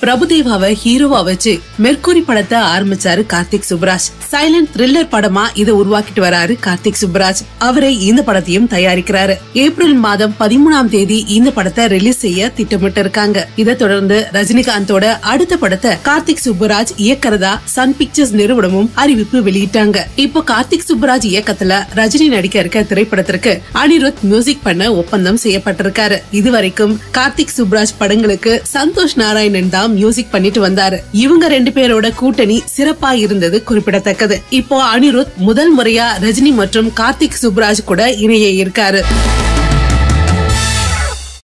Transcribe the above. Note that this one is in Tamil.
பிரபுதேவாவை ஹீரோவா வச்சு மெர்க்குரி படத்தை ஆரம்பிச்சாரு கார்த்திக் சுப்ராஜ் சைலண்ட் த்ரில்லர் படமா இதை உருவாக்கிட்டு வராரு கார்த்திக் சுப்ராஜ் அவரே இந்த படத்தையும் தயாரிக்கிறாரு ஏப்ரல் மாதம் பதிமூணாம் தேதி இந்த படத்தை ரிலீஸ் செய்ய திட்டமிட்டு இருக்காங்க இதை தொடர்ந்து ரஜினிகாந்தோட அடுத்த படத்தை கார்த்திக் சுப்புராஜ் இயக்கறதா சன் பிக்சர்ஸ் நிறுவனமும் அறிவிப்பு வெளியிட்டாங்க இப்போ கார்த்திக் சுப்புராஜ் இயக்கத்துல ரஜினி நடிக்க இருக்க திரைப்படத்திற்கு அனிருத் மியூசிக் பண்ண ஒப்பந்தம் செய்யப்பட்டிருக்காரு இதுவரைக்கும் கார்த்திக் சுப்ராஜ் படங்களுக்கு சந்தோஷ் நாராயணன் தான் மியூசிக் பண்ணிட்டு வந்தாரு இவங்க ரெண்டு பேரோட கூட்டணி சிறப்பா இருந்தது குறிப்பிடத்தக்கது இப்போ அனிருத் முதல் முறையா ரஜினி மற்றும் கார்த்திக் சுப்ராஜ் கூட இணைய இருக்காரு